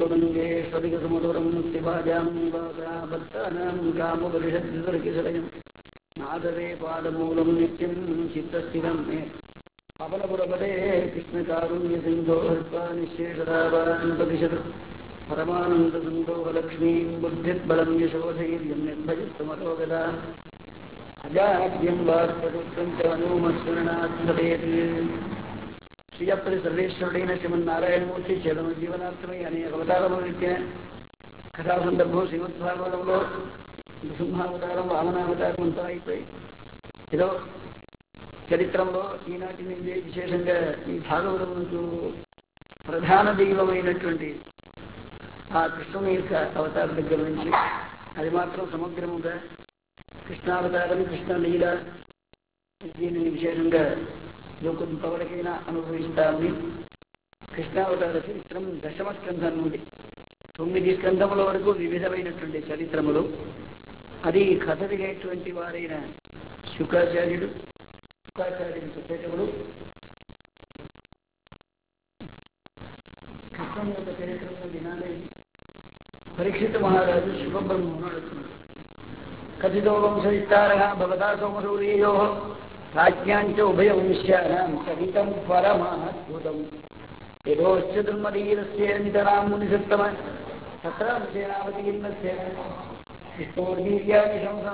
శ్రీమద్గురుంగేశ్వరిగసుమధురం ముక్తిభాజాం భక్తానాం కామపరిషద్వివర్గిసలయం నాదవే పాదమూలం నిత్యం చిత్తస్థిరం మే పవనపురపదే కృష్ణకారుణ్య సింధో హృత్వా నిశేషరావాన్ ప్రతిశత్ పరమానంద సంతోహలక్ష్మీం బుద్ధిర్బలం యశోధైర్యం నిర్భయస్తమరోగదా అజాడ్యం వార్తదుత్తం చ అనుమస్మరణాత్మదేతి శ్రీయప్పటి సర్వేశ్వరుడైన శ్రీమన్నారాయణమూర్తి చేతన జీవనార్థమై అనేక అవతారములు ఎత్తిన కథా సందర్భం శ్రీమద్భాగవతంలో నృసింహావతారం వామనావతారం అంతా అయిపోయి ఏదో చరిత్రంలో ఈనాటి నుండి విశేషంగా ఈ భాగవతములకు ప్రధాన దైవమైనటువంటి ఆ కృష్ణుని యొక్క అవతారం దగ్గర నుంచి అది మాత్రం సమగ్రముగా కృష్ణావతారం కృష్ణ లీల దీనిని విశేషంగా కొంతవరకైనా అనుభవిస్తామని కృష్ణావతార చరిత్రం దశమ స్కంధం నుండి తొమ్మిది స్కంధముల వరకు వివిధమైనటువంటి చరిత్రములు అది కథ వినేటువంటి వారైన శుకాచార్యుడు శుకాచార్యుడు చెప్పేటప్పుడు కృష్ణుని యొక్క చరిత్రను వినాలి పరీక్షిత మహారాజు శుభబ్రహ్మను అడుగుతున్నాడు కథితో వంశవిస్తార భవతా సోమసూర్యో రాజ్యాంచ ఉభయవంశ్యానాం సహితం పరమాద్భుతం యథోశ్చతుర్మదీరస్య నితరాం మునిసత్తమ తత్రాంశేనావతీర్ణస్య విష్ణోర్వీర్యాన్ని శంసన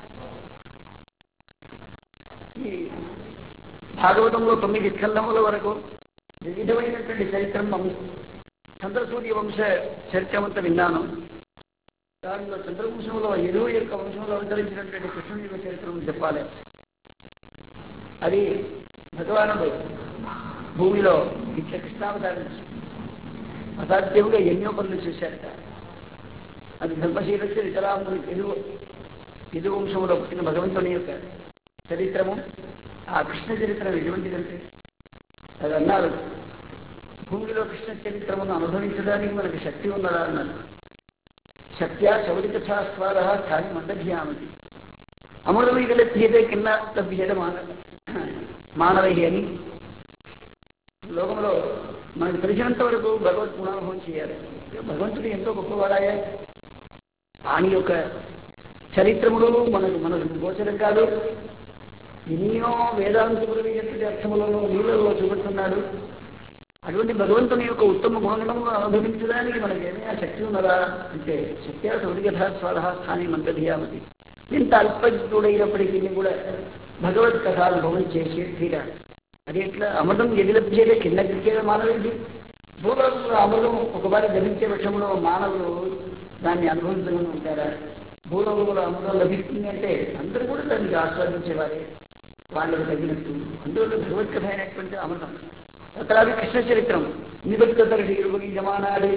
ఈ భాగవతంలో తొమ్మిది స్కందముల వరకు వివిధమైనటువంటి చరిత్రం చంద్రసూర్య వంశ చరిత్రమంతా విన్నాను దానిలో చంద్రవంశంలో ఎరువు యొక్క వంశంలో అవతరించినటువంటి కృష్ణుని యొక్క చరిత్రను చెప్పాలి అది భగవానుడు భూమిలో ఇట్ల కృష్ణావతారం అసాధ్యముగా ఎన్నో పనులు చేశారట అది ధర్మశీలస్య వికరాముడు ఎదు ఎదు వంశంలో పుట్టిన భగవంతుని యొక్క చరిత్రము ఆ కృష్ణ చరిత్ర ఎటువంటిదంటే అది అన్నారు భూమిలో కృష్ణ చరిత్రమును అనుభవించడానికి మనకి శక్తి ఉన్నదా అన్నారు శక్త్యా శౌరికథాస్వాద స్థాయి మందభ్యామతి అమృతమిగ లభ్యతే కింద లభ్యత మానవ మానవై అని లోకంలో మనకు తెలిసినంత వరకు భగవత్ గుణానుభవం చేయాలి భగవంతుడు ఎంతో గొప్పవాడాయే ఆయన యొక్క చరిత్రములు మనకు మనకు గోచరం కాదు ఎన్నో వేదాంతములు ఎంతటి అర్థములను నీళ్ళలో చూపెడుతున్నాడు అటువంటి భగవంతుని యొక్క ఉత్తమ గుణగణము అనుభవించడానికి మనకి ఏమైనా శక్తి ఉన్నదా అంటే శక్తి సౌరికథ స్వాధ స్థాని మంత్రధియామతి ఎంత అల్పజ్ఞుడైనప్పటికీ కూడా భగవత్ కథానుభవం చేసే తీర అది ఎట్లా అమృతం ఎది లభ్యతే కింద క్రికేద మానవుడికి భూలోకంలో అమృతం ఒకసారి ధరించే పక్షంలో మానవులు దాన్ని అనుభవించకుండా ఉంటారా భూలోకంలో అమృతం లభిస్తుంది అంటే అందరూ కూడా దానికి ఆస్వాదించేవారే వాళ్ళకి తగినట్టు అందులో భగవత్ కథ అయినటువంటి అమృతం తత్రాపి కృష్ణ చరిత్రం నిబద్ధతరటి ఇరుపగి జమానాడు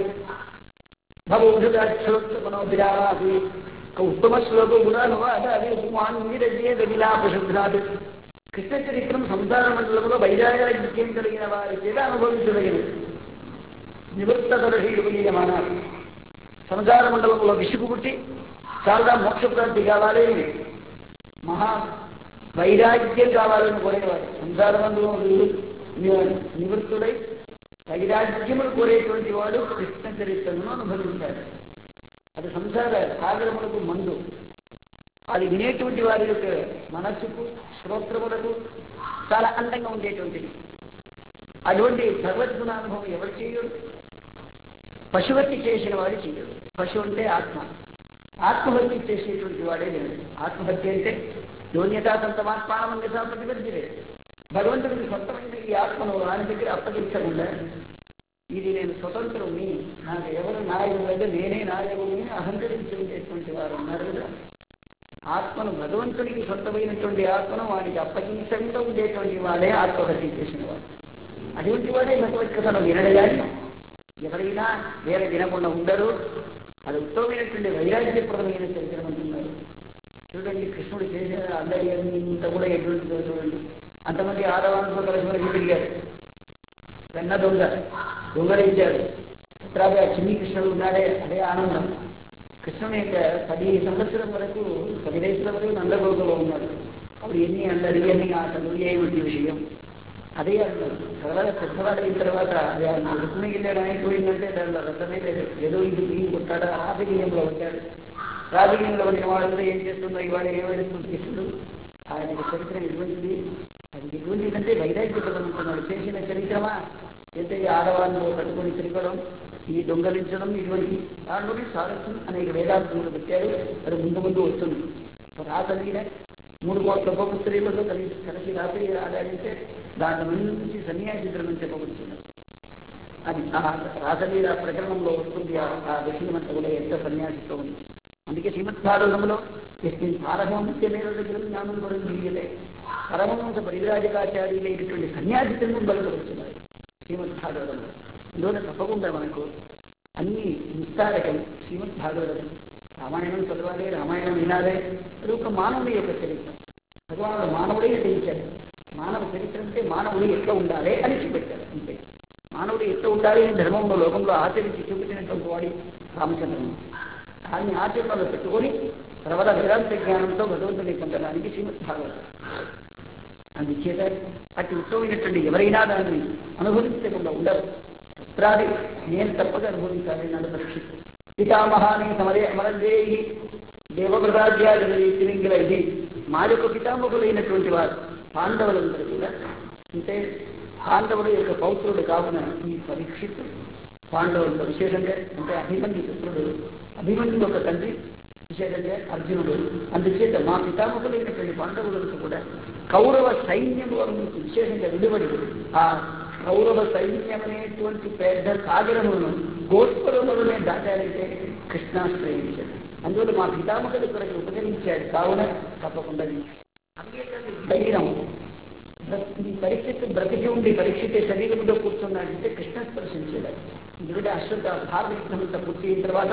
భవోషోత్తమనో విరామాది ఉత్తమ శ్లోక గుణానువాదాది ఉపమాన్ నీరజేద విలాపశుద్ధాదు కృష్ణ చరిత్రం సంసార మండలంలో వైరాగ్యం కలిగిన వారి చేత అనుభవించదగినది నివృత్తతరటి ఇరుపగి జమానాడు సంసార మండలంలో విసుగు పుట్టి చాలా మోక్షప్రాంతి కావాలి మహా వైరాగ్యం కావాలని కోరేవాడు సంసార మండలంలో నివృత్తుడై వైరాగ్యములు కోరేటువంటి వాడు కృష్ణ చరిత్రను అనుభవించాడు అది సంసార సాగరములకు మందు అది వినేటువంటి వారి యొక్క మనస్సుకు శ్రోత్రములకు చాలా అందంగా ఉండేటువంటిది అటువంటి భగవద్గుణానుభవం ఎవరు చేయడు పశుభక్తి చేసిన వాడు చేయడు పశువు అంటే ఆత్మ ఆత్మభక్తి చేసేటువంటి వాడే లేదు ఆత్మహత్య అంటే యోన్యతా సంతమాత్మానమంగతా ప్రతిపద్యలే భగవంతుడికి సొంతమైన ఈ ఆత్మను ఆయన దగ్గర అప్పగించకుండా ఇది నేను స్వతంత్రుని నాకు ఎవరు నాయకుడు అయితే నేనే నాయకుడిని అహంకరించి ఉండేటువంటి వారు ఉన్నారు కదా ఆత్మను భగవంతుడికి సొంతమైనటువంటి ఆత్మను వాడికి అప్పగించకుండా ఉండేటువంటి వాడే ఆత్మహత్య చేసిన వాడు అటువంటి వాడే భగవత్ కథను వినడు కానీ ఎవరైనా వేరే వినకుండా ఉండరు అది ఉత్తమమైనటువంటి వైరాగ్యప్రదమైన చరిత్ర అంటున్నారు చూడండి కృష్ణుడు చేసిన అందరి ఇంత కూడా ఎటువంటిదో చూడండి అంతమంది ఆడవాళ్ళతో కలిసి మనకి తిరిగారు వెన్న దొంగ దొంగలించాడు తర్వాత చిన్ని కృష్ణుడు ఉన్నాడే అదే ఆనందం కృష్ణుని యొక్క పది సంవత్సరం వరకు పది వయసుల వరకు నందగోగులో ఉన్నాడు అప్పుడు ఎన్ని అందరి ఎన్ని ఆటలు ఏమిటి విషయం అదే అన్నారు తర్వాత పెద్దవాడైన తర్వాత అది ఆయన రుక్మిణి గిల్లెడు అయిపోయిందంటే దానిలో రసమే లేదు ఏదో ఇది బియ్యం కొట్టాడు రాజకీయంలో వచ్చాడు రాజకీయంలో వచ్చిన వాళ్ళందరూ ఏం చేస్తుందో ఇవాళ ఏమేస్తుంది కృష్ణుడు ఆయన చరిత్ర ఎటువంటిది అది ఎటువంటిదంటే వైరాగ్య పదనుకున్నాడు చేసిన చరిత్రమా అయితే ఈ ఆడవాళ్ళు కట్టుకొని తిరగడం ఈ దొంగలించడం ఇటువంటి దాంట్లోనే సారథ్యం అనేక వేదాంతులు పెట్టారు అది ముందు ముందు వస్తుంది రాతలీన మూడు కోట్ల గొప్ప స్త్రీలతో కలిసి కలిసి రాత్రి ఆడాడంటే దాని నుంచి సన్యాసి ధర్మం చెప్పబడుతున్నారు అది ఆ రాసలీల ప్రకరణంలో వస్తుంది ఆ ఆ విషయమంతా కూడా ఎంత సన్యాసితో ఉంది అందుకే శ్రీమద్భారతంలో ఎస్మిన్ పారమహంస్యమేవ దగ్గర జ్ఞానం కూడా మిగిలే పరమహంస పరివ్రాజకాచార్యులైనటువంటి సన్యాసి ధర్మం బలపడుతున్నారు శ్రీమద్భాగవతంలో ఇందువల్ల తప్పకుండా మనకు అన్ని విస్తారకం శ్రీమద్భాగవతం రామాయణం చదవాలి రామాయణం వినాలి అది ఒక మానవుడి యొక్క చరిత్ర భగవానుడు మానవుడే నటించాడు మానవ చరిత్ర అంటే మానవుడు ఎట్లా ఉండాలి అని చూపెట్టాడు అంతే మానవుడు ఎట్లా ఉండాలి అని ధర్మంలో లోకంలో ఆచరించి చూపించినటువంటి వాడి రామచంద్రుడు దాన్ని ఆచరణలో పెట్టుకొని ప్రబల వేదాంత జ్ఞానంతో భగవంతుని పొందడానికి శ్రీమద్ భాగవతం అందుచేత అతి ఉత్తమైనటువంటి ఎవరైనా దాన్ని అనుభవించకుండా ఉండరు పుత్రాది నేను తప్పక అనుభవించాలి నన్ను పరీక్షిస్తు పితామహాని సమరే అమరదేహి దేవప్రసాద్యాది తిరింగిల ఇది మా యొక్క పితామహులైనటువంటి వారు పాండవులందరూ కూడా అంటే పాండవుల యొక్క పౌత్రుడు కావున ఈ పరీక్షిత్తు పాండవులతో విశేషంగా అంటే అభిమన్యు పుత్రుడు అభిమన్యు యొక్క తండ్రి విశేషంగా అర్జునుడు అందుచేత మా పితామహులైనటువంటి పాండవులకు కూడా కౌరవ సైన్యం వరకు విశేషంగా విలువడి ఆ కౌరవ సైన్యం అనేటువంటి పెద్ద సాగరములను గోస్వరములనే దాటాలంటే కృష్ణాశ్రయించాడు అందువల్ల మా పితామహులు కొరకు ఉపకరించాడు కావున తప్పకుండా ధైర్యం ఈ పరీక్షిత్ బ్రతికి ఉండి పరీక్షితే శరీరంలో కూర్చున్నాడంటే కృష్ణ స్పర్శించాడు ఎందుకంటే అశ్వత్థ భారత యుద్ధమంతా పూర్తి అయిన తర్వాత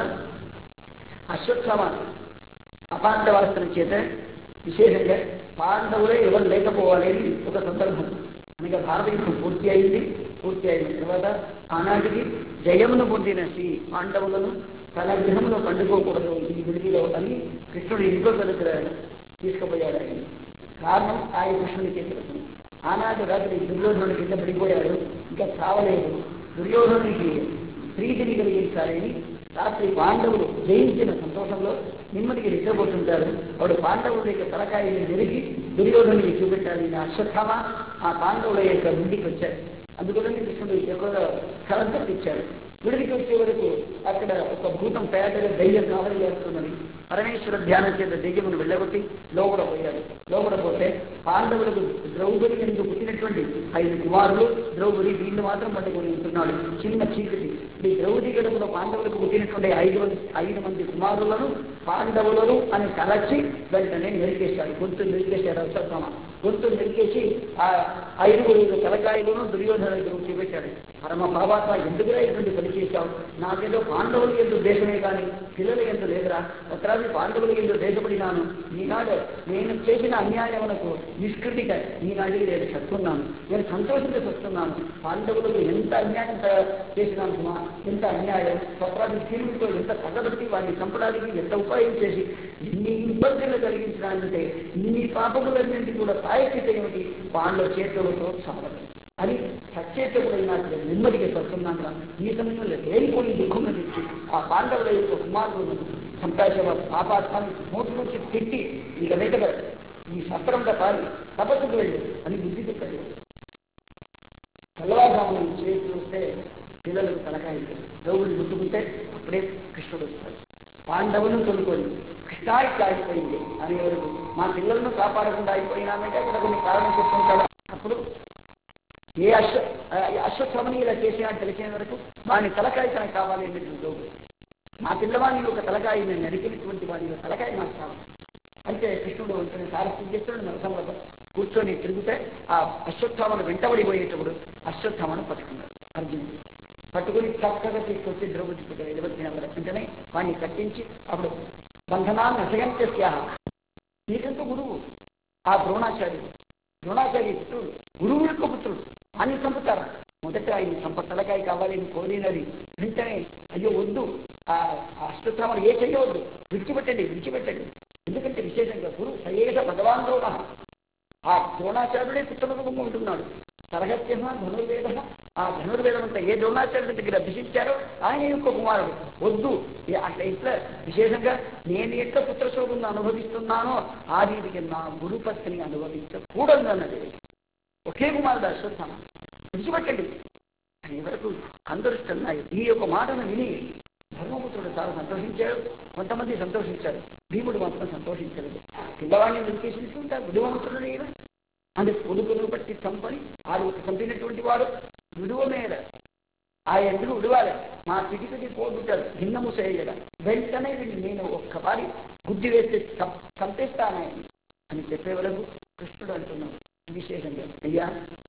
అశ్వత్థామ అపాండవాస్త్రం చేత విశేషంగా పాండవులే ఎవరు లేకపోవాలి అని ఒక సందర్భం అనగా భారత యుద్ధం పూర్తి అయింది పూర్తి అయిన తర్వాత ఆనాటికి జయమును పొందిన శ్రీ పాండవులను తన గృహంలో పండుకోకూడదు ఈ విడిలో అని కృష్ణుడు ఇంకో దగ్గర తీసుకుపోయాడు ఆయన కారణం ఆయన కృష్ణునికి తెలుసు ఆనాటి రాత్రి దుర్యోధనుడి కింద పడిపోయాడు ఇంకా చావలేదు దుర్యోధనుడికి ప్రీతిని కలిగించాలని రాత్రి పాండవులు జయించిన సంతోషంలో నెమ్మదికి నిద్రపోతుంటారు వాడు పాండవుల యొక్క తలకాయని నెరిగి దుర్యోధనుడికి చూపెట్టాలి నా అశ్వత్థామ ఆ పాండవుల యొక్క ముందుకి వచ్చారు అందుకని కృష్ణుడు ఎక్కువగా స్థలం తప్పించాడు విడికి వచ్చే వరకు అక్కడ ఒక భూతం పేదగా దయ్యం కావలి చేస్తుందని పరమేశ్వర ధ్యానం చేత దెయ్యమును వెళ్ళగొట్టి లోపల పోయాడు లోపల పోతే పాండవులకు ద్రౌపది ఎందుకు పుట్టినటువంటి ఐదు కుమారులు ద్రౌపది దీన్ని మాత్రం పట్టుకొని ఉంటున్నాడు చిన్న చీకటి ఈ ద్రౌపది గడుపులో పాండవులకు పుట్టినటువంటి ఐదు మంది ఐదు మంది కుమారులను పాండవులను అని తలచి వెంటనే నిరికేశాడు గొంతు నిరికేశాడు అశ్వత్థామ గొంతు నిరికేసి ఆ ఐదుగురు తలకాయలను దుర్యోధన దగ్గర చూపెట్టాడు పరమ భావాత్మ ఎందుకురా ఇటువంటి పని చేశావు నాకేదో పాండవులు ఎందుకు దేశమే కానీ పిల్లలు ఎందుకు లేదురా ఉత్తరాది పాండవులు ఎందుకు దేశపడినాను ఈనాడు నేను చేసిన అన్యాయమునకు నిష్కృతిక ఈనాటికి నేను చస్తున్నాను నేను సంతోషంగా చస్తున్నాను పాండవులకు ఎంత అన్యాయం త- చేసినాను సుమా ఎంత అన్యాయం స్వప్రాది తీరుతో ఎంత పగబెట్టి వారిని చంపడానికి ఎంత ఉపాయం చేసి ఇన్ని ఇబ్బందులు కలిగించడానికంటే ఇన్ని పాపములన్నింటి కూడా ప్రాయశ్చిత ఏమిటి పాండవ చేతులతో చంపడం అని సచేతకుడైన నెమ్మదిగా చస్తున్నాను ఈ సమయంలో లేనిపోయి దుఃఖం తెచ్చి ఆ పాండవుల యొక్క కుమారులను సంపాశవ పాపాత్మాన్ని నోటి నుంచి తిట్టి ఇక మీద ఈ సత్రంగా పారి తపస్సుకు వెళ్ళు అని బుద్ధి చెప్పాడు తెల్లవారుజామున చేసి చూస్తే పిల్లలకు తలకాయ ద్రౌపది ముట్టుకుంటే అప్పుడే కృష్ణుడు వస్తాడు పాండవులను తొలుకొని కృష్ణ ఇట్లా అయిపోయింది అని వరకు మా పిల్లలను కాపాడకుండా అయిపోయినామంటే అక్కడ కొన్ని కారణం చెప్పుకుంటాడు అప్పుడు ఏ అశ్వ ఆ, ఈ అశ్వత్థమని ఇలా చేసినా తెలిసిన వరకు వాని తలకాయ తనకు కావాలి అని ద్రౌపది మా పిల్లవాడిని ఒక తలకాయ నేను నరికినటువంటి వాడి యొక్క తలకాయ నాకు కావాలి అయితే కృష్ణుడు వెంటనే సారథ్యం చేస్తున్నాడు నరసంలో కూర్చొని తిరిగితే ఆ అశ్వత్థామను వెంటబడిపోయేటప్పుడు అశ్వత్థామను పట్టుకున్నాడు అర్జునుడు పట్టుకుని చక్కగా తీసుకొచ్చి ద్రౌపది పుట్ట ఎలువచ్చిన వెంటనే వాడిని కట్టించి అప్పుడు బంధనాన్ని అసగంత్యస్యా నీకంటూ గురువు ఆ ద్రోణాచార్యుడు ద్రోణాచార్య పుత్రుడు గురువు యొక్క పుత్రుడు అని చంపుతారా మొదట ఆయన చంప తలకాయ కావాలని కోరినది వెంటనే అయ్యో వద్దు ఆ ఆ అశ్వత్థామను ఏ చెయ్యవద్దు విడిచిపెట్టండి విడిచిపెట్టండి ఎందుకంటే విశేషంగా గురు సయేష భగవాన్ ద్రోణ ఆ ద్రోణాచార్యుడే పుత్ర రూపంగా ఉంటున్నాడు తరగత్య ధనుర్వేద ఆ ధనుర్వేదం అంతా ఏ ద్రోణాచార్యుల దగ్గర అభ్యసించారో ఆయన యొక్క కుమారుడు వద్దు ఇ- అట్లా ఇట్లా విశేషంగా నేను ఎట్లా పుత్రశోభను అనుభవిస్తున్నానో ఆ రీతికి నా గురుపత్ని అనుభవించకూడదు అన్నది ఒకే కుమారుడు అశ్వత్థామ విడిచిపెట్టండి అని వరకు అందరూ ఉన్నాయి ఈ యొక్క మాటను విని ధర్మపుత్రుడు చాలా సంతోషించాడు కొంతమంది సంతోషించారు భీముడు మాత్రం సంతోషించలేదు పిల్లవాడిని వెలికేసినట్టుంటారు విడువమంతుడు ఈయన అందుకు కొడుకును బట్టి చంపని ఆడు చంపినటువంటి వాడు విడువ మీద ఆ ఎందుకు విడవాలి మా చిటికటి పోతుంటాడు భిన్నము చేయగల వెంటనే వీడిని నేను ఒక్కసారి బుద్ధి వేస్తే చం- చంపేస్తానాయని అని చెప్పే వరకు కృష్ణుడు అంటున్నాడు విశేషంగా అయ్యా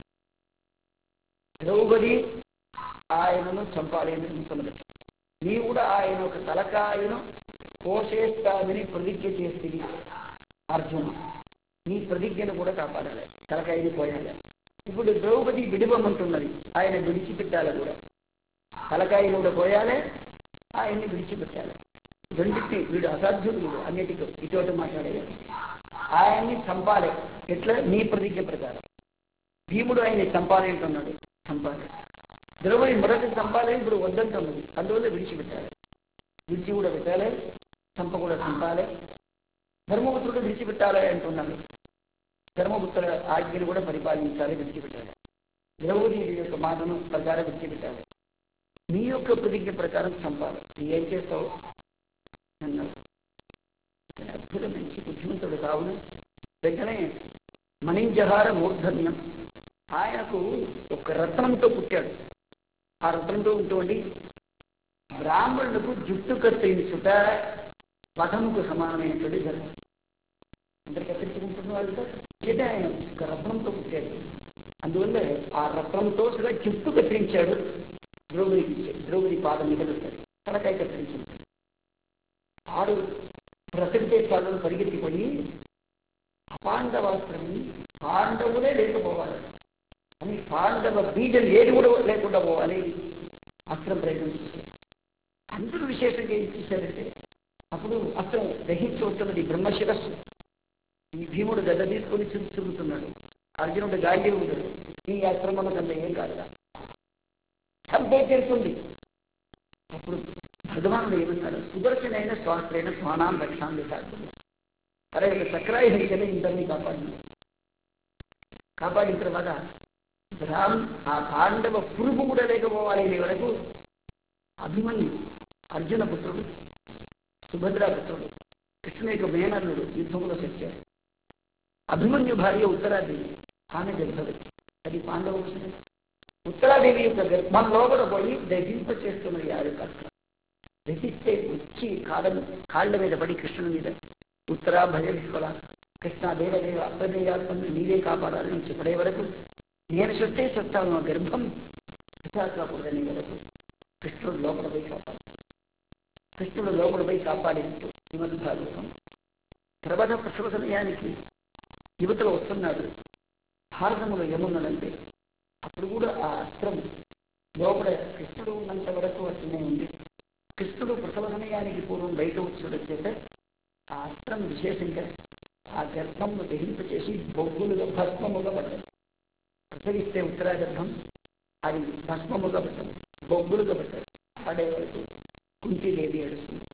ద్రౌపది ఆయనను చంపాలి అని అనుకున్నది నీ కూడా ఆయన ఒక తలకాయను కోసేస్తామని ప్రతిజ్ఞ చేస్తుంది అర్జున నీ ప్రతిజ్ఞను కూడా కాపాడాలి తలకాయని పోయాలి ఇప్పుడు ద్రౌపది విడిపమంటున్నది ఆయన విడిచిపెట్టాలి కూడా తలకాయను కూడా పోయాలి ఆయన్ని విడిచిపెట్టాలి రెండింటిని వీడు అసాధ్యుడు వీడు అన్నిటికీ ఇటువంటి మాట్లాడేది ఆయన్ని చంపాలి ఎట్లా నీ ప్రతిజ్ఞ ప్రకారం భీముడు ఆయన్ని చంపాలి అంటున్నాడు చంపాలి ద్రౌపది మొదటి చంపాలి ఇప్పుడు వద్దంటున్నది అందువల్ల విడిచిపెట్టాలి విడిచి కూడా పెట్టాలి చంప కూడా చంపాలి ధర్మపుత్రుడు విడిచిపెట్టాలి అంటున్నాడు ధర్మపుత్ర ఆజ్ఞను కూడా పరిపాలించాలి విడిచిపెట్టాలి ద్రౌపది యొక్క మాటను ప్రకారం విడిచిపెట్టాలి నీ యొక్క ప్రతిజ్ఞ ప్రకారం చంపాలి నీ ఏం చేస్తావు అన్నాడు ఇతను అద్భుత మంచి బుద్ధిమంతుడు కావున వెంటనే మణింజహార మూర్ధన్యం ఆయనకు ఒక రత్నంతో పుట్టాడు ఆ రత్నంతో ఉంటుంది బ్రాహ్మణులకు జుట్టు కత్తిరించుట వధముకు సమానమైనటువంటి ధర్మం అందరు కత్తిరించుకుంటున్న వాళ్ళతో అయితే ఆయన ఒక రత్నంతో పుట్టాడు అందువల్ల ఆ రత్నంతో సగా జుట్టు కత్తిరించాడు ద్రౌపదికి ఇచ్చాడు ద్రౌపది పాదం నిలబెట్టాడు తలకాయ కత్తిరించింది ఆడు ప్రసక్తే కాలం పరిగెత్తిపోయి అపాండవాస్త్రమి పాండవులే లేకపోవాలి అని పాండవ బీజం ఏది కూడా లేకుండా పోవాలి అస్త్రం ప్రయత్నం చేశారు అందరూ విశేషంగా ఏం చేశారంటే అప్పుడు అస్త్రం గ్రహించవచ్చున్నది బ్రహ్మశిరస్సు ఈ భీముడు గడ్డ తీసుకొని చురు చురుకుతున్నాడు అర్జునుడు గాలి ఉన్నాడు ఈ అస్త్రం మనకంత ఏం కాదు చంపే చేరుతుంది అప్పుడు భగవానుడు ఏమన్నాడు సుదర్శనైన స్వాస్త్రైన స్వానాం రక్షాన్ని కాకుండా అరే చక్రాయి హరికనే ఇద్దరిని కాపాడినాడు కాపాడిన తర్వాత బ్రాహ్మ ఆ పాండవ పురుగు కూడా లేకపోవాలి అనే వరకు అభిమన్యు అర్జున పుత్రుడు సుభద్రా పుత్రుడు కృష్ణుని యొక్క మేనల్లుడు యుద్ధంలో చచ్చాడు అభిమన్యు భార్య ఉత్తరాదేవి ఆమె గర్భవతి అది పాండవ వంశమే. ఉత్తరాదేవి యొక్క గర్భంలో కూడా పోయి దహింప చేస్తున్నది ఆ యొక్క అస్త్రం. దహిస్తే వచ్చి కాళ్ళ కాళ్ళ మీద పడి కృష్ణుని మీద ఉత్తరా భయ విశ్వల కృష్ణ దేవదేవ అప్రదేయాత్మను నీవే కాపాడాలని చెప్పడే వరకు నేను సొత్తే సత్తాను ఆ గర్భం పిశాచకూడదని వరకు కృష్ణుడు లోపల పోయి కాపాడు కృష్ణుడు లోపల పోయి కాపాడినట్టు శ్రీమద్ భాగవతం తర్వాత ప్రసవ సమయానికి యువతలు వస్తున్నాడు భారతములో ఏమున్నదంటే అప్పుడు కూడా ఆ అస్త్రం లోపల కృష్ణుడు ఉన్నంత వరకు అట్లనే ఉంది కృష్ణుడు ప్రసవ సమయానికి పూర్వం బయట వచ్చుడు చేత ఆ అస్త్రం విశేషంగా ఆ గర్భంను దహింపచేసి బొగ్గులుగా భస్మముగా పడ్డది ప్రసవిస్తే ఉత్తరా గర్భం అది భస్మముగా పడ్డది బొగ్గులుగా పడ్డది పడే వరకు కుంతీదేవి ఏడుస్తుంది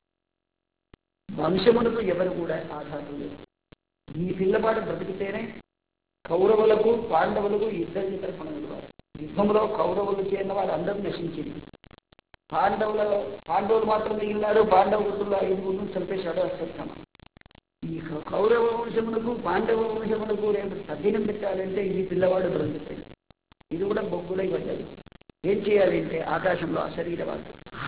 వంశమునకు ఎవరు కూడా ఆధారం లేదు ఈ పిల్లవాడు బ్రతికితేనే కౌరవులకు పాండవులకు ఇద్దరి తరఫున నిలవాలి యుద్ధంలో కౌరవులు చేరిన వారు అందరూ నశించింది పాండవుల పాండవులు మాత్రం మిగిలినారు పాండవులు ఐదుగురు చంపేశాడు అశ్వత్థమ ఈ కౌ- కౌరవ వంశమునకు పాండవ వంశమునకు రేపు తద్దినం పెట్టాలంటే ఇది పిల్లవాడు బ్రతుకుతాడు ఇది కూడా బొగ్గులై పడ్డది ఏం చేయాలి అంటే ఆకాశంలో అశరీరవాడు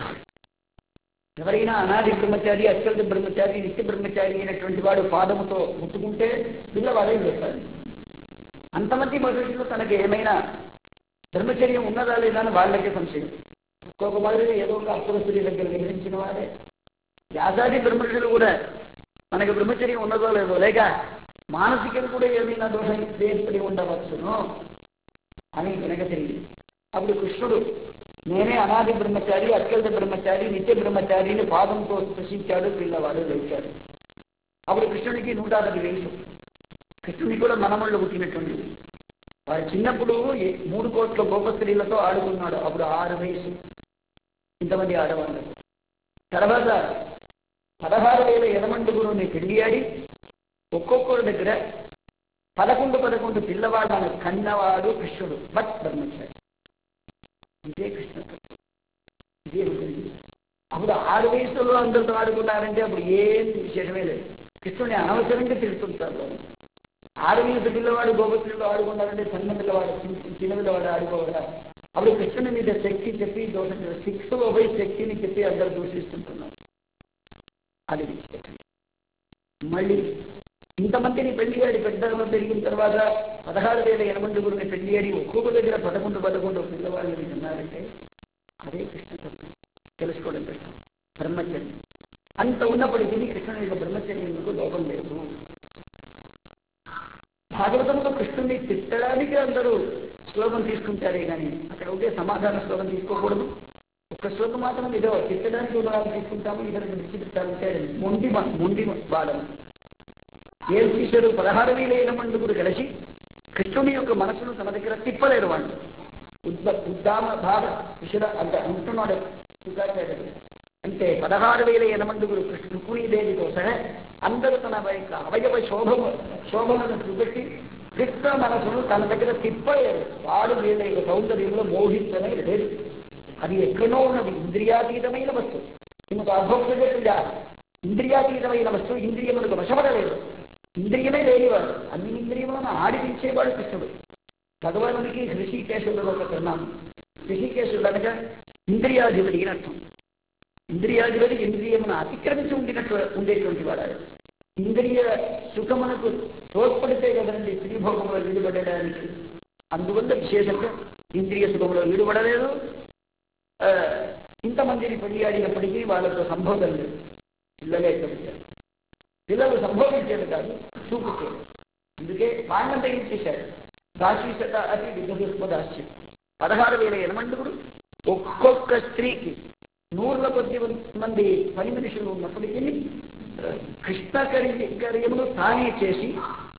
ఎవరైనా అనాది బ్రహ్మచారి అత్యంత బ్రహ్మచారి నిత్య బ్రహ్మచారి అయినటువంటి వాడు పాదముతో ముట్టుకుంటే పిల్లవాడే వేస్తాడు అంతమంది మనుషులు తనకి ఏమైనా బ్రహ్మచర్యం ఉన్నదా లేదా అని వాళ్ళకే సంశయం ఒక్కొక్క మొదలు ఏదో ఒక అప్పుల స్త్రీ దగ్గర గ్రహించిన వారే వ్యాసాది బ్రహ్మర్షులు కూడా మనకి బ్రహ్మచర్యం ఉన్నదో లేదో లేక మానసికం కూడా ఏమైనా దోషం ఏర్పడి ఉండవచ్చును అని వెనక తిరిగి అప్పుడు కృష్ణుడు నేనే అనాది బ్రహ్మచారి అత్యంత బ్రహ్మచారి నిత్య బ్రహ్మచారిని పాదంతో స్పృశించాడు పిల్లవాడు లేచాడు అప్పుడు కృష్ణునికి నూట అరవై వయసు కృష్ణునికి కూడా మనమళ్ళు పుట్టినటువంటి వాడు చిన్నప్పుడు ఏ- మూడు కోట్ల గొప్ప స్త్రీలతో ఆడుకున్నాడు అప్పుడు ఆరు వయసు ఇంతమంది ఆడవాళ్ళు తర్వాత పదహారు వేల ఎనమండుగురుని పెళ్లియాడి ఒక్కొక్కరి దగ్గర పదకొండు పదకొండు పిల్లవాళ్ళను కన్నవాడు కృష్ణుడు బట్ బ్రహ్మచారి ఇదే కృష్ణ ఇదే ఉంటుంది అప్పుడు ఆరు వయసులో అందరితో ఆడుకున్నారంటే అప్పుడు ఏం విశేషమే లేదు కృష్ణుని అనవసరంగా తిడుతుంటారు ఆరు వయసు పిల్లవాడు గోపత్రులు ఆడుకున్నారంటే చిన్న పిల్లవాడు చిన్న- చిన్న పిల్లవాడు ఆడుకోవడా అప్పుడు కృష్ణుని మీద శక్తి చెప్పి దోషం సిక్స్ లో పోయి శక్తిని చెప్పి అందరు దూషిస్తుంటున్నారు అది విశేషం మళ్ళీ ఇంతమందిని పెళ్లియాడి పెద్దగా పెరిగిన తర్వాత పదహారు వేల ఎనభై గురిని పెళ్లియాడి ఒక్కొక్క దగ్గర పదకొండు పదకొండు పిల్లవాళ్ళని ఉన్నారంటే అదే కృష్ణ తత్వం తెలుసుకోవడం కష్టం బ్రహ్మచర్యం అంత ఉన్నప్పటికీ కృష్ణుని యొక్క బ్రహ్మచర్యంకు లోపం లేదు భాగవతంలో కృష్ణుని తిట్టడానికి అందరూ శ్లోకం తీసుకుంటారే కానీ అక్కడ ఉంటే సమాధాన శ్లోకం తీసుకోకూడదు ఒక్క శ్లోకం మాత్రం ఏదో తిట్టడానికి ఉదాహరణ తీసుకుంటాము ఇద్దరు విడిచిపెట్టాలంటే మొండి మ- మొండి వాడము ఏం చేశారు పదహారు వేల ఏళ్ళ మందుకుడు కలిసి కృష్ణుని యొక్క మనసును తన దగ్గర తిప్పలేరు వాళ్ళు ఉద్ద ఉద్దామ భావ విషుడ అంత అంటున్నాడు శుకాచార్యుడు అంటే పదహారు వేల ఎనమందుగురు కృష్ణ రుక్మిణీదేవితో సహా అందరూ తన యొక్క అవయవ శోభము శోభములను చూపెట్టి కృష్ణ మనసును తన దగ్గర తిప్పలేరు వాడు వీళ్ళ యొక్క సౌందర్యంలో మోహించనే లేదు అది ఎక్కడో ఉన్నది ఇంద్రియాతీతమైన వస్తువు ఇంకొక అభోక్తగా ఇంద్రియాతీతమైన వస్తువు ఇంద్రియములకు వశపడలేదు ఇంద్రియమే లేనివాడు అన్ని ఇంద్రియములను ఆడిపించేవాడు కృష్ణుడు భగవానుడికి హృషికేశుడు ఒక పరిణామం హృషికేశుడు అనగా ఇంద్రియాధిపతి అని అర్థం ఇంద్రియాధిపతి ఇంద్రియమును అతిక్రమించి ఉండినట్టు ఉండేటువంటి వాడు ఆయన. ఇంద్రియ సుఖమునకు తోడ్పడితే కదండి స్త్రీభోగంలో విడుబడడానికి అందువల్ల విశేషంగా ఇంద్రియ సుఖంలో విడుబడలేదు ఆ, ఇంతమందిని పెళ్ళియాడినప్పటికీ వాళ్ళతో సంభోగం లేదు పిల్లలే కలిగారు పిల్లలు సంభోగించేది కాదు చూపు చేయదు అందుకే బాణం తగ్గించేశాడు దాశీసత అతి విధుస్మదాస్యం పదహారు వేల ఎనమండుగురు ఒక్కొక్క స్త్రీకి నూరుల కొద్ది మంది పని మనుషులు ఉన్నప్పటికీ కృష్ణ కరి కార్యములు తానే చేసి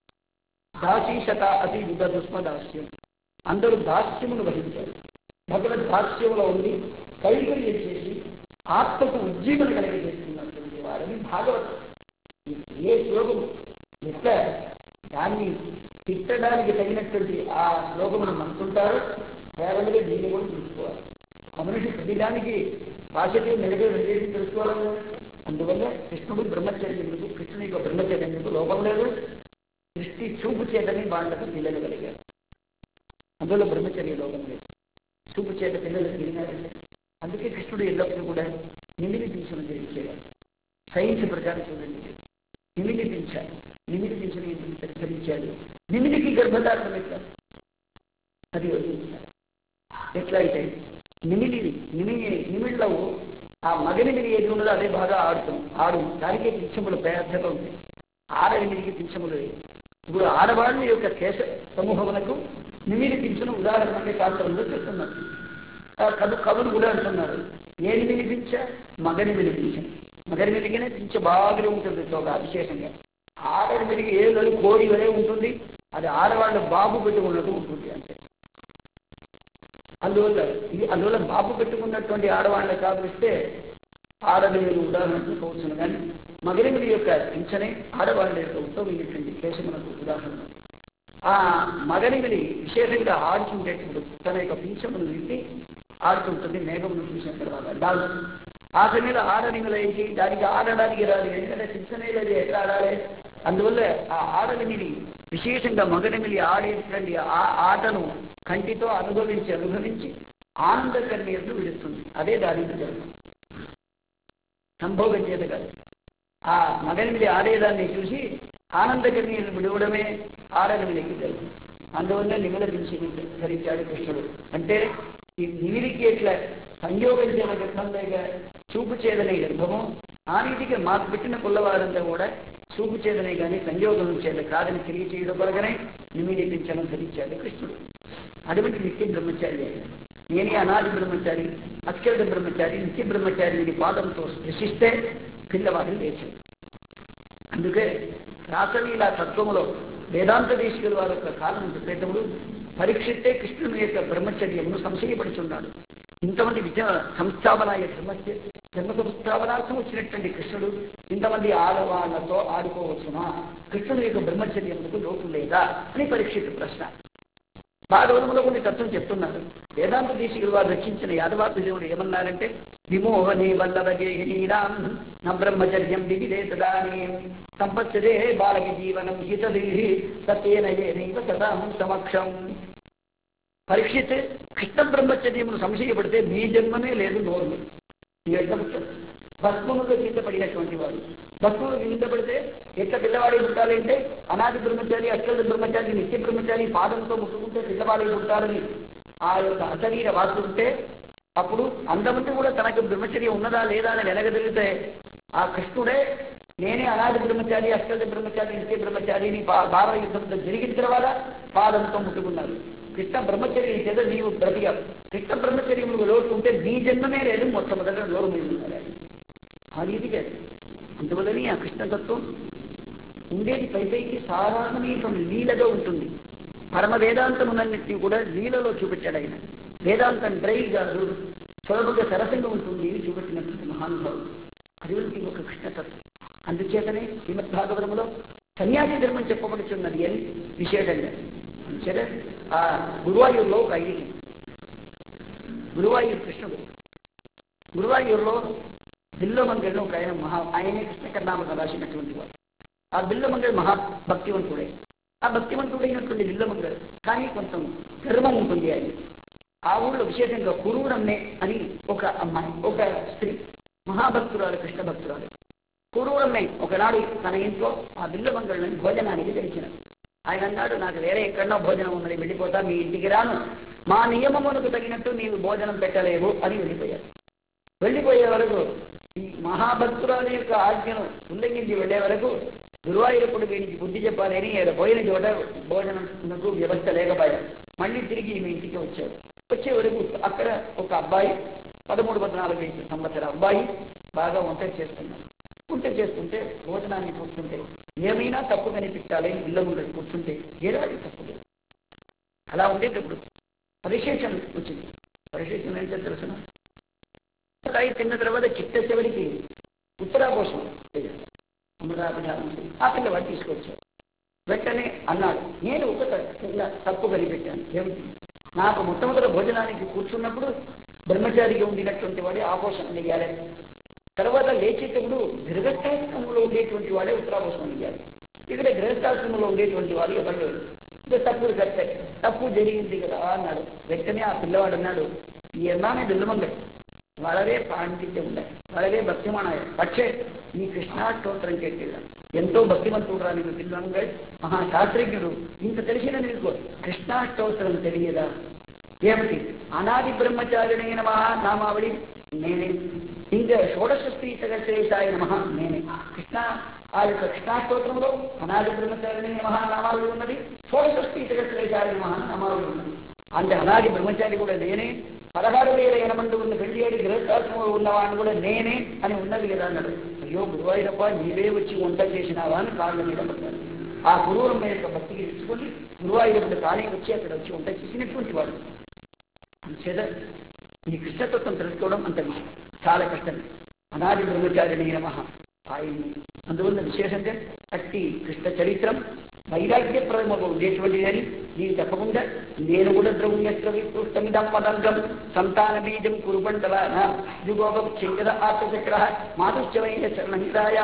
దాసీశత అతి విధుస్మ దాస్యం అందరూ దాస్యమును వహించారు భగవద్ దాస్యములో ఉండి కైకర్యం చేసి ఆత్మకు ఉజ్జీవన కలిగజేస్తున్నటువంటి వారిని భాగవతం ఏ శ్లోకము ఎట్లా దాన్ని తిట్టడానికి తగినటువంటి ఆ శ్లోకమును మనకుంటారో కేవలంగా దీన్ని కూడా చూసుకోవాలి ఆ మనిషి ప్రతిదానికి భాషకి మెరుగు రెండేది తెలుసుకోవాలి కదా. అందువల్ల కృష్ణుడు బ్రహ్మచర్యములకు కృష్ణుని యొక్క బ్రహ్మచర్యములకు లోపం లేదు దృష్టి చూపు చేతని వాళ్ళకు పిల్లలు కలిగారు అందులో బ్రహ్మచర్య లోపం లేదు చూపు చేత పిల్లలు తిరిగినారంటే అందుకే కృష్ణుడు ఎల్లప్పుడూ కూడా నిమిది తీసుకుని ధరించేవాడు సైన్స్ ప్రకారం చూడండి నిమిది పెంచాడు నిమిది పెంచిన ఎందుకు ధరించాడు నిమిదికి గర్భధారణ పెట్టాడు అది వదిలించాడు ఎట్లా అయితే నిమిది నిమిడి నిమిళ్ళలో ఆ మగనిమిది ఏది ఉన్నదో అదే బాగా ఆడుతాం ఆడు దానికే పింఛములు పెద్దగా ఉంటాయి ఆడనిమిదికి పింఛములు లేవు. ఇప్పుడు ఆడవాళ్ళ యొక్క కేశ సమూహములకు నిమిది పింఛను ఉదాహరణగా శాస్త్రంలో చెప్తున్నారు ఆ కవి కవులు కూడా అంటున్నారు ఏది వినిపించ మగని వినిపించ మగని వెలిగినే పింఛ బాగానే ఉంటుంది ఒక విశేషంగా ఆడని వెలిగి ఏళ్ళు కోడి వరే ఉంటుంది అది ఆడవాళ్ళ బాబు పెట్టుకున్నట్టు ఉంటుంది అంతే అందువల్ల ఇది అందువల్ల బాబు పెట్టుకున్నటువంటి ఆడవాళ్ళ కాపిస్తే ఆడని మీరు ఉదాహరణ చూపవచ్చును కానీ మగరిమిడి యొక్క పింఛనే ఆడవాళ్ళ యొక్క ఉత్తమైనటువంటి కేశమునకు ఉదాహరణ ఆ మగనిమిడి విశేషంగా ఆడుతుంటేటప్పుడు తన యొక్క పింఛమును విప్పి ఆడుతుంటుంది మేఘమును చూసిన తర్వాత డాల్స్ ఆ సమయంలో ఆడనిమిలైకి దానికి ఆడడానికి రాదు ఎందుకంటే పింఛనే లేదు ఎట్లా ఆడాలి అందువల్ల ఆ ఆడనిమిది విశేషంగా మగనిమిలి ఆడేటువంటి ఆ ఆటను కంటితో అనుభవించి అనుభవించి ఆనంద కన్నీరును విడుస్తుంది అదే దాని జరుగుతుంది సంభోగం చేత కాదు ఆ మగనిమిది ఆడేదాన్ని చూసి ఆనంద కన్నీరు విడవడమే ఆడనిమిదికి తెలుసు అందువల్ల నిమిల పిలిచి ధరించాడు కృష్ణుడు అంటే ఈ నిమిడికి ఎట్లా సంయోగం చేత గర్భం లేక చూపు చేదనే గర్భము ఆ రీతిగా మాకు పెట్టిన పుల్లవారంతా కూడా చూపు చేదనే కానీ సంయోగం చేత కాదని తెలియచేయడం కొరకనే నిమిడిపించడం ధరించాడు కృష్ణుడు అటువంటి నిత్య బ్రహ్మచారి అయ్యాడు. నేనే అనాది బ్రహ్మచారి అత్యంత బ్రహ్మచారి నిత్య బ్రహ్మచారి వీడి పాదంతో స్పృశిస్తే పిల్లవాడిని లేచాడు అందుకే రాసలీల తత్వములో వేదాంత దేశికుల వారి యొక్క కాలం చెప్పేటప్పుడు పరీక్షిస్తే కృష్ణుని యొక్క బ్రహ్మచర్యమును సంశయపడుచున్నాడు ఇంతమంది విద్య సంస్థాపనాయ ధర్మస్య ధర్మ సంస్థాపనార్థం వచ్చినటువంటి కృష్ణుడు ఇంతమంది ఆడవాళ్లతో ఆడుకోవచ్చునా కృష్ణుని యొక్క బ్రహ్మచర్యములకు లోటు లేదా అని పరీక్షిత ప్రశ్న భాగవతంలో కొన్ని తత్వం చెప్తున్నారు వేదాంత దేశికులు వారు రచించిన యాదవాభ్యుడు ఏమన్నారంటే విమోహనే వల్లభగేహీరాం న బ్రహ్మచర్యం వివిధే తదానీ సంపత్సదే బాలకి జీవనం హితదిహి సత్యేన ఏనైవ సదాం సమక్షం పరీక్షిత్ కృష్ణ బ్రహ్మచర్యమును సంశయపడితే మీ జన్మమే లేదు నోరు భస్మములో కింద పడినటువంటి వాడు భస్మములు కింద పడితే ఎట్లా పిల్లవాడి పుట్టాలి అంటే అనాది బ్రహ్మచారి అక్షర బ్రహ్మచారి నిత్య బ్రహ్మచారి పాదంతో ముట్టుకుంటే పిల్లవాడి పుట్టాలని ఆ యొక్క అశరీర వాసు ఉంటే అప్పుడు అంతమంది కూడా తనకు బ్రహ్మచర్యం ఉన్నదా లేదా అని వెనకదిరిగితే ఆ కృష్ణుడే నేనే అనాది బ్రహ్మచారి అక్షర బ్రహ్మచారి నిత్య బ్రహ్మచారి నీ పా- భారత యుద్ధంతో జరిగిన తర్వాత పాదంతో ముట్టుకున్నారు కృష్ణ బ్రహ్మచర్యం చేత నీవు బ్రతికావు కృష్ణ బ్రహ్మచర్యములకు లోటు ఉంటే నీ జన్మమే లేదు మొట్టమొదట నోరు మీద ఉన్నారు ఆ రీతిగా అందువలని ఆ కృష్ణతత్వం ఉండేది పై పైకి సాధారణమైన లీలగా ఉంటుంది పరమ వేదాంతములన్నింటినీ కూడా లీలలో చూపించాడు ఆయన వేదాంతం డ్రై కాదు సులభంగా సరసంగా ఉంటుంది అని చూపెట్టినటువంటి మహానుభావుడు అటువంటి ఒక కృష్ణతత్వం అందుచేతనే శ్రీమద్ భాగవతంలో సన్యాసి ధర్మం చెప్పబడుచున్నది అని విశేషంగా సరే ఆ గురువాయూరులో ఒక ఐదు గురువాయూరు కృష్ణుడు గురువాయూరులో బిల్లోమంగళలో ఒక ఆయన మహా ఆయనే కృష్ణ కర్ణామక రాసినటువంటి వాడు ఆ బిల్లమంగళ మహా భక్తివంతుడే ఆ భక్తివంతుడైనటువంటి బిల్లమంగళ కానీ కొంచెం గర్వం ఉంటుంది ఆయన ఆ ఊళ్ళో విశేషంగా కురూరమ్మే అని ఒక అమ్మాయి ఒక స్త్రీ మహాభక్తురాలు కృష్ణ భక్తురాలు కురూరమ్మే ఒకనాడు తన ఇంట్లో ఆ బిల్లమంగళని భోజనానికి తెలిసినది ఆయన అన్నాడు నాకు వేరే ఎక్కడో భోజనం ఉన్నది వెళ్ళిపోతా మీ ఇంటికి రాను మా నియమమునకు తగినట్టు నీవు భోజనం పెట్టలేవు అని వెళ్ళిపోయారు వెళ్ళిపోయే వరకు ఈ మహాభక్తురాలు యొక్క ఆజ్ఞను ఉల్లంఘించి వెళ్ళే వరకు గురువాయూరప్పుడు వీనికి బుద్ధి చెప్పాలని ఈయన పోయిన చోట భోజనంకు వ్యవస్థ లేకపోయారు మళ్ళీ తిరిగి మీ ఇంటికి వచ్చారు వచ్చే వరకు అక్కడ ఒక అబ్బాయి పదమూడు పద్నాలుగు ఐదు సంవత్సరాల అబ్బాయి బాగా వంట చేస్తున్నారు వంట చేస్తుంటే భోజనాన్ని కూర్చుంటే ఏమైనా తప్పు కనిపించాలి ఇళ్ళ ముందు కూర్చుంటే ఏడాది తప్పు లేదు అలా ఉండేటప్పుడు పరిశేషం వచ్చింది పరిశేషం ఏంటో తెలుసిన కాయ తిన్న తర్వాత చిట్ట చివరికి ఉత్తరాకోశం అమృతాపదానం ఆ పిల్లవాడు తీసుకొచ్చాడు వెంటనే అన్నాడు నేను ఒక చిన్న తప్పు కనిపెట్టాను ఏమిటి నాకు మొట్టమొదటి భోజనానికి కూర్చున్నప్పుడు బ్రహ్మచారిగా ఉండినటువంటి వాడే ఆపోషణ నెయ్యాలి తర్వాత లేచేటప్పుడు గృహస్థాశ్రమంలో ఉండేటువంటి వాడే ఉత్తరాపోషణ నెయ్యాలి ఇక్కడ గృహస్థాశ్రమంలో ఉండేటువంటి వాడు ఎవరు లేరు ఇది తప్పులు కట్టాయి తప్పు జరిగింది కదా అన్నాడు వెంటనే ఆ పిల్లవాడు అన్నాడు ఈ ఎన్నానే బిల్లమంగడు വളരെ పాండిత్యం ఉన్నాయి വളരെ భక్తిమానాయ പക്ഷേ ఈ కృష్ణాష్టోత్తరం కేട്ടില്ല ఎంతో భక్తిమంతుడు రా నీకు పిల్లలంగా మహాశాస్త్రజ్ఞుడు ఇంత తెలిసిన నీకు కృష్ణాష్టోత్తరం తెలియదా ఏమిటి అనాది బ్రహ్మచారిణైన మహా నామావళి నేనే ఇంకా షోడశ స్త్రీ సగశ్రేషాయ నమ నేనే కృష్ణ ఆ యొక్క కృష్ణాష్టోత్రంలో అనాది బ్రహ్మచారిణి మహానామావళి ఉన్నది షోడశ స్త్రీ సగశ్రేషాయ నమ నామావళి ఉన్నది అంటే అనాది బ్రహ్మచారి కూడా నేనే పదహారు వేల ఎనమంది ఉన్న పెళ్లి ఏడు గృహస్థాశ్రమంలో ఉన్నవాడిని కూడా నేనే అని ఉన్నది కదా అన్నాడు అయ్యో గురువాయూరప్ప నీవే వచ్చి వంట చేసినావా అని కాళ్ళ మీద పడ్డాడు ఆ గురువురమ్మ యొక్క భక్తికి తెచ్చుకొని గురువాయూరప్పుడు తానే వచ్చి అక్కడ వచ్చి వంట చేసినటువంటి వాడు చేత ఈ కృష్ణతత్వం తెలుసుకోవడం అంత విషయం చాలా కష్టం అనాది బ్రహ్మచారిణి నమ ఆయన్ని అందువల్ల విశేషంగా అట్టి కృష్ణ చరిత్రం వైరాగ్యప్రదముగా ఉండేటువంటిది అని నేను తప్పకుండా నేను కూడా ద్రవ్యస్త్ర విపృష్టమిదం మదంగం సంతాన బీజం కురుబండల దిగోపక్షింగద ఆత్మచక్ర మాధుశ్చమైన శరణహితాయ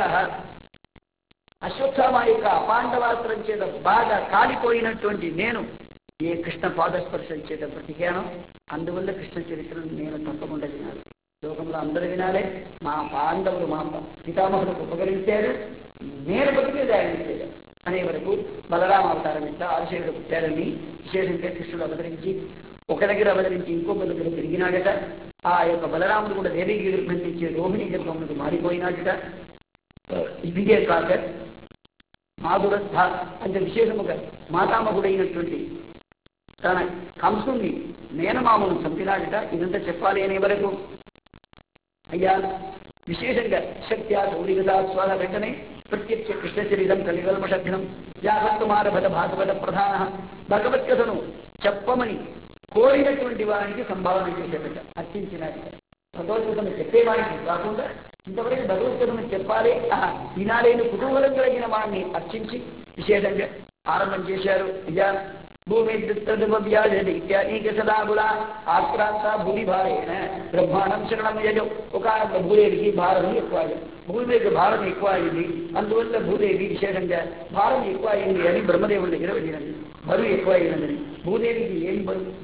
అశ్వత్థామ యొక్క పాండవాస్త్రం చేత బాగా కాలిపోయినటువంటి నేను ఏ కృష్ణ పాదస్పర్శం చేత బ్రతికానో అందువల్ల కృష్ణ చరిత్రను నేను తప్పకుండా వినాలి లోకంలో అందరూ వినాలే మా పాండవులు మా పితామహులకు ఉపకరించారు నేను బతికేది ఆయన ఇచ్చేది అనే వరకు బలరామ అవతారం ఇంత ఆదిశేయుడు పుట్టారని విశేషంగా కృష్ణుడు అవతరించి ఒక దగ్గర అవతరించి ఇంకొక దగ్గర తిరిగినాడట ఆ యొక్క బలరాముడు కూడా దేవీ గర్భం నుంచి రోహిణి గర్భములకు మారిపోయినాడట ఇదిగే కాక మాధురస్థ అంటే విశేషముగా మాతామహుడైనటువంటి తన కంసుని మేనమామను చంపినాడట ఇదంతా చెప్పాలి అనే వరకు అయ్యా విశేషంగా శక్త్యా సౌరికతా స్వాల వెంటనే ప్రత్యక్ష కృష్ణ చరితం కలికల్మషఘ్నం వ్యాసకుమారభట భాగవత ప్రధాన భగవద్గతను చెప్పమని కోరినటువంటి వారికి సంభావన చేసేట అర్చించినది భగవద్గీతను చెప్పేవాడికి కాకుండా ఇంతవరకు భగవద్గీతను చెప్పాలి ఆ వినాలేని కుతూహలం కలిగిన వాడిని అర్చించి విశేషంగా ఆరంభం చేశారు అయ్యా భూమి దుత్తవ్యాజది ఇత్యాదీక సదాగుల ఆక్రాంత భూమి భారేణ బ్రహ్మాండం శరణం యజం ఒక భూదేవికి భారం ఎక్కువ భూమి మీద భారం ఎక్కువ అయింది అందువల్ల భూదేవి విశేషంగా భారం ఎక్కువ అయింది అని బ్రహ్మదేవుడి దగ్గర వెళ్ళినది బరువు ఎక్కువ అయినదని భూదేవికి ఏం బరువు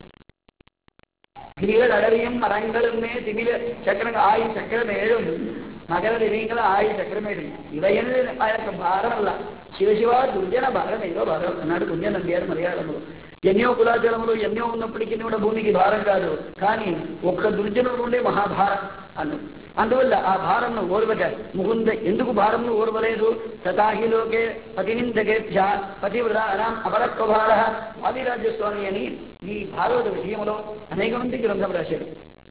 கிரிகள் அடவியும் மரங்களுமே திமில சக்கரங்க ஆயு சக்கரமேழும் மகர திரிகள் ஆயு சக்கரமேழும் ఇవన్నీ ఆ యొక్క భారం వల్ల శివశివ దుర్జన భారం ఏదో భారం అన్నాడు దుర్జన నంబియారు మలయాళంలో ఎన్నో కులాచలములు ఎన్నో ఉన్నప్పటికీ కూడా భూమికి భారం కాదు కానీ ఒక్క దుర్జనుడు ఉండే మహాభారం అన్ను అందువల్ల ఆ భారంను ఓర్వక ముకుంద ఎందుకు భారంను ఓర్వలేదు తథాహిలోకే పతినిందకేభ్య పతివ్రతానాం అపరత్వభార ఆదిరాజ్యస్వామి అని ఈ భాగవత విషయంలో అనేక మంది గ్రంథం రాశారు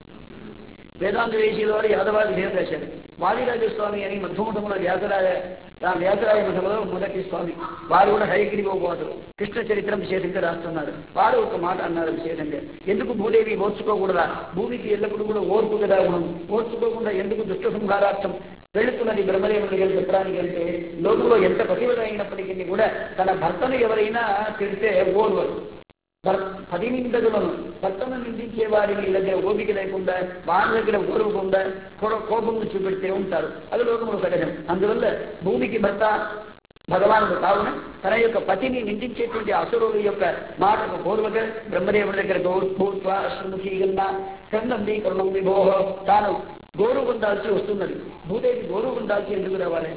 వేదాంత వేషీల వారు యాదవాది విషయం రాశారు వాదిరాజస్వామి అని మధ్యమఠంలో వ్యాసరాయ ఆ వ్యాసరాయ మఠంలో మొదటి స్వామి వారు కూడా హయగిరి పోకూడదు కృష్ణ చరిత్రం విశేషంగా రాస్తున్నారు వారు ఒక మాట అన్నారు విశేషంగా ఎందుకు భూదేవి ఓర్చుకోకూడదా భూమికి ఎల్లప్పుడూ కూడా ఓర్పు కదా గుణం ఓర్చుకోకుండా ఎందుకు దుష్ట సంహారార్థం వెళుతున్నది బ్రహ్మదేవుడి దగ్గర చెప్పడానికి అంటే లోకంలో ఎంత పతివత అయినప్పటికీ కూడా తన భర్తను ఎవరైనా తిడితే ఓర్వరు భర్- పది నిందకులను భర్తను నిందించే వారిని దగ్గర ఓపిక లేకుండా వారి దగ్గర ఓర్వకుండా కో- కోపం చూపెడితే ఉంటారు అది లోకంలో సహజం అందువల్ల భూమికి భర్త భగవానుడు కావున తన యొక్క పతిని నిందించేటువంటి అసురుల యొక్క మాటకు పూర్వక బ్రహ్మదేవుడి దగ్గర భూత్వ అశ్రముఖీగన్న కన్నంది కరుణం విభోహ తాను గోరు పొందాల్సి వస్తున్నది భూదేవి గోరు పొందాల్సి ఎందుకు రావాలి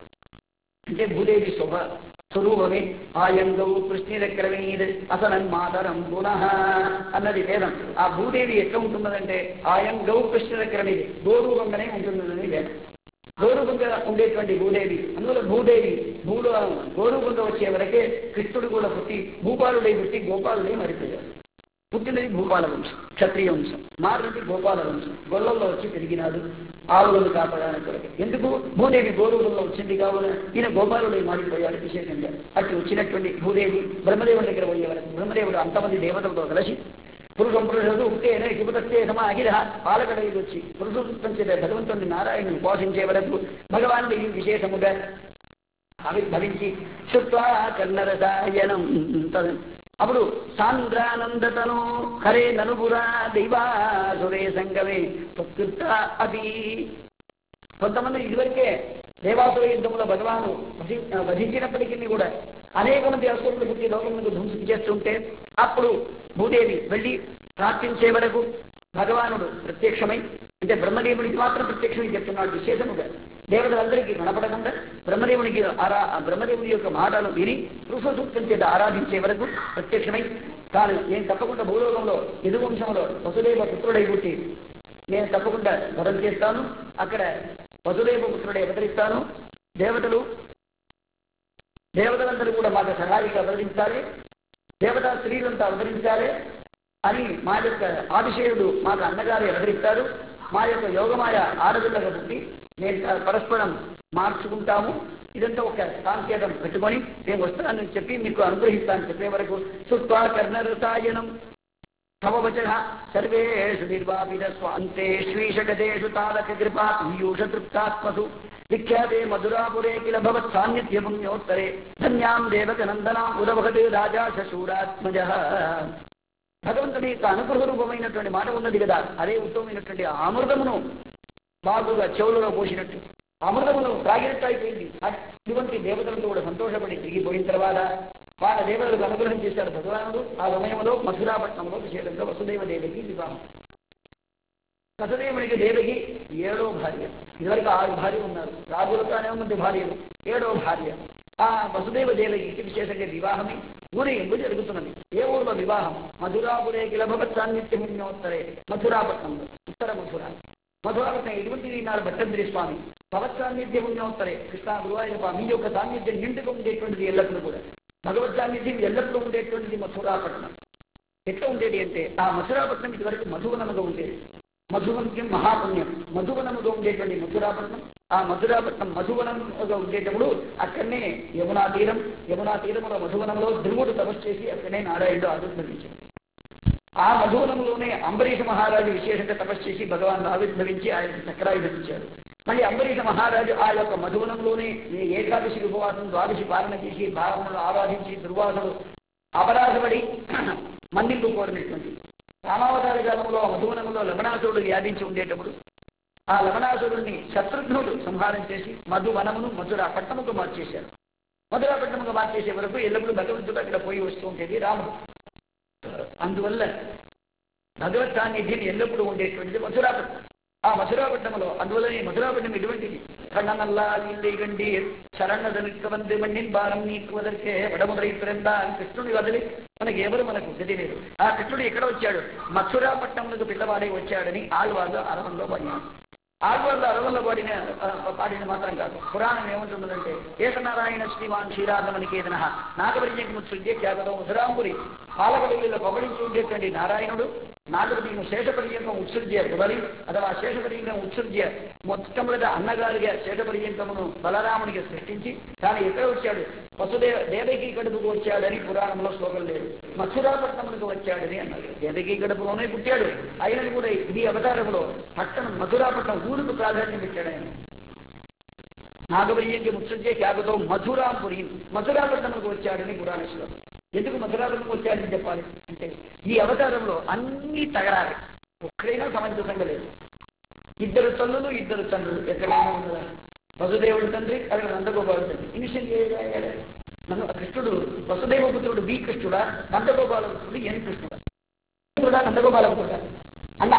అంటే భూదేవి శుభ స్వరూపమే ఆయంగౌ కృష్ణిరక్రమీద్ అసలన్ మాతరం పునః అన్నది వేదం ఆ భూదేవి ఎట్లా ఉంటున్నదంటే ఆయంగౌ కృష్ణిరక్రమీది గోరూపంగానే ఉంటున్నదని వేదం గౌరవంగా ఉండేటువంటి భూదేవి అందువల్ల భూదేవి భూలో గౌరవంగా వచ్చే వరకే కృష్ణుడు కూడా పుట్టి భూపాలుడై పుట్టి గోపాలుడై మరిపోయాడు పుట్టినది భూపాల వంశం క్షత్రియ వంశం మారినది గోపాల వంశం గొల్లల్లో వచ్చి పెరిగినాడు ఆవులను కాపాడడానికి కొరకు ఎందుకు భూదేవి గోరువులలో వచ్చింది కావున ఈయన గోపాలుడై మారిపోయాడు విశేషంగా అటు వచ్చినటువంటి భూదేవి బ్రహ్మదేవుడి దగ్గర పోయే వరకు బ్రహ్మదేవుడు అంతమంది దేవతలతో కలిసి పురుషం పురుషుడు ఉక్తేనే శుభతస్తే సమాగిర పాలకడైలు వచ్చి పురుషోత్తం చేత భగవంతుని నారాయణుని ఉపాసించే వరకు భగవానుడు ఈ విశేషముగా ఆవిర్భవించి శుత్వా కన్నరసాయనం తద్ అప్పుడు సాంద్రానందతను హరే ననుపురా దైవాసురే సంగమే ప్రకృత అది కొంతమంది ఇదివరకే దేవాసుర యుద్ధంలో భగవాను వధి వధించినప్పటికీ కూడా అనేక మంది అసురులు పుట్టి లోకములకు ధ్వంసం చేస్తుంటే అప్పుడు భూదేవి వెళ్ళి ప్రార్థించే వరకు భగవానుడు ప్రత్యక్షమై అంటే బ్రహ్మదేవుడికి మాత్రం ప్రత్యక్షమై చెప్తున్నాడు విశేషముగా దేవతలందరికీ కనపడకుండా బ్రహ్మదేవునికి ఆరా బ్రహ్మదేవుడి యొక్క మాటలు విని పురుషసూక్తం చేత ఆరాధించే వరకు ప్రత్యక్షమై తాను నేను తప్పకుండా భూలోకంలో యదువంశంలో వసుదేవ పుత్రుడై పుట్టి నేను తప్పకుండా వరం చేస్తాను అక్కడ వసుదేవ పుత్రుడే అవతరిస్తాను దేవతలు దేవతలందరూ కూడా మాకు సహాయిగా అవతరించాలి దేవతా స్త్రీలంతా అవతరించాలి అని మా యొక్క ఆదిశేయుడు మాకు అన్నగారు అవతరిస్తారు మా యొక్క యోగమాయ ఆడపిల్లగా పుట్టి నేను పరస్పరం మార్చుకుంటాము ఇదంతా ఒక సాంకేతం పెట్టుకొని నేను వస్తానని చెప్పి మీకు అనుగ్రహిస్తానని చెప్పే వరకు సుత్వా కర్ణరసాయనం తవ వచన సర్వేషు నిర్వాపిత స్వాంతేష్వీషగదేషు తారక కృపా పీయూష తృప్తాత్మసు విఖ్యాతే మధురాపురే కిల భవత్ సాన్నిధ్య పుణ్యోత్తరే ధన్యాం దేవక నందనాం ఉదవహతే రాజా శూరాత్మజ భగవంతుని యొక్క అనుగ్రహ రూపమైనటువంటి మాట ఉన్నది కదా అదే ఉత్తమమైనటువంటి అమృతమును బాగుగా చెవులలో పోసినట్టు అమృతమును త్రాగినట్టు అయిపోయింది అటువంటి దేవతలతో కూడా సంతోషపడి తిరిగిపోయిన తర్వాత వాళ్ళ దేవతలకు అనుగ్రహం చేశాడు భగవానుడు ఆ సమయంలో మధురాపట్నంలో విశేషంగా వసుదేవ దేవికి వివాహం వసుదేవునికి దేవికి ఏడో భార్య ఇదివరకు ఆరు భార్య ఉన్నారు రాజులతో అనేక మంది భార్యలు ఏడో భార్య ఆ వసుదేవ దేవకి విశేషంగా వివాహమే ఊరేగింపు జరుగుతున్నది ఏ ఊర్లో వివాహం మధురాపురే కిలభవత్ సాన్నిధ్యం పుణ్యోత్తరే మధురాపట్నంలో ఉత్తర మధుర మధురాపట్నం ఎటువంటి నాడు భట్టద్రి స్వామి భగవత్ సాన్నిధ్యం పుణ్యోత్తరే కృష్ణ గురువాయూరప్ప మీ యొక్క సాన్నిధ్యం నిండుగా ఉండేటువంటిది ఎల్లప్పుడూ కూడా భగవత్ సాన్నిధ్యం ఎల్లప్పుడూ ఉండేటువంటిది మధురాపట్నం ఎట్లా ఉండేది అంటే ఆ మధురాపట్నం ఇదివరకు మధువనముగా ఉండేది మధువంత్యం మహాపుణ్యం మధువనములో ఉండేటువంటి మధురాపట్నం ఆ మధురాపట్నం మధువనంలో ఉండేటప్పుడు అక్కడనే యమునా తీరం యమునా తీరములో మధువనంలో ధ్రువుడు తపస్సు చేసి అక్కడనే నారాయణుడు ఆవిర్భవించాడు ఆ మధువనంలోనే అంబరీష మహారాజు విశేషంగా తపస్సు చేసి భగవాన్ ఆవిర్భవించి ఆయన చక్రాయుధించాడు మళ్ళీ అంబరీష మహారాజు ఆ యొక్క మధువనంలోనే ఈ ఏకాదశి ఉపవాసం ద్వాదశి పాలన చేసి భావనను ఆరాధించి దుర్వాసలు అపరాధపడి మన్నింపు కోరినటువంటి రామావతార కాలంలో ఆ మధువనంలో లవణాసురుడు వ్యాధించి ఉండేటప్పుడు ఆ లవణాసురుడిని శత్రుఘ్నుడు సంహారం చేసి మధువనమును మధుర పట్టణముకు మార్చేశారు మధురా పట్టణముకు మార్చేసే వరకు ఎల్లప్పుడూ భగవంతుడు అక్కడ పోయి వస్తూ ఉండేది రాముడు అందువల్ల భగవత్ సాన్నిధ్యం ఎల్లప్పుడూ ఉండేటువంటిది మధురాపట్నం ఆ మధురాపట్నంలో అందువల్ల ఈ మధురాపట్నం ఎటువంటిది కണ്ണనల్లా గండి శరణదనుక వంది మణ్ణిన్ భారం నీకువదరికే వడముదై ప్రేంద అని కృష్ణుని వదిలి మనకి ఎవరు మనకు గతి లేదు ఆ కృష్ణుడు ఎక్కడ వచ్చాడు మథురాపట్నంలో పిల్లవాడే వచ్చాడని ఆళ్వాళ్ళు అరవంలో పడినాడు ఆళ్వాళ్ళు అరవంలో పాడిన ఆ, పాడిన మాత్రం కాదు పురాణం ఏముంటుందంటే ఏకనారాయణ శ్రీమాన్ శ్రీరాధమనికేతన నాగపరిచయముత్సృజ్య త్యాగతో మధురాంబురి పాలకడిలో పబడించి ఉండేటువంటి నారాయణుడు నాగపతిని శేషపర్యంకం ఉత్సృజ్య బలి అథవా శేషపర్యంకం ఉత్సృజ్య మొట్టమొదట అన్నగారిగా శేషపర్యంకమును బలరామునికి సృష్టించి తాను ఎక్కడ వచ్చాడు వసుదేవ దేవకి కడుపుకు వచ్చాడని పురాణంలో శ్లోకం లేదు మథురాపట్నములకు వచ్చాడని అన్నారు దేవకి కడుపులోనే పుట్టాడు అయినది కూడా ఇది అవతారంలో పట్టణం మథురాపట్నం ఊరుకు ప్రాధాన్యం పెట్టాడు ఆయన నాగవయ్యకి ముత్సజ్జే త్యాగతో మధురాపురి మధురాపట్నంకు వచ్చాడని పురాణ శ్లోకం ఎందుకు మధురాపట్నం వచ్చాడని చెప్పాలి అంటే ఈ అవతారంలో అన్ని తగరాలి ఒక్కడైనా సమంజసంగా లేదు ఇద్దరు తల్లులు ఇద్దరు తండ్రులు ఎక్కడైనా ఉన్నదా వసుదేవుడు తండ్రి అక్కడ నందగోపాలు తండ్రి ఇనిషియల్ నన్ను కృష్ణుడు వసుదేవ పుత్రుడు బి కృష్ణుడా నందగోపాల పుత్రుడు ఎన్ కృష్ణుడా కృష్ణుడా నందగోపాల పుత్రుడా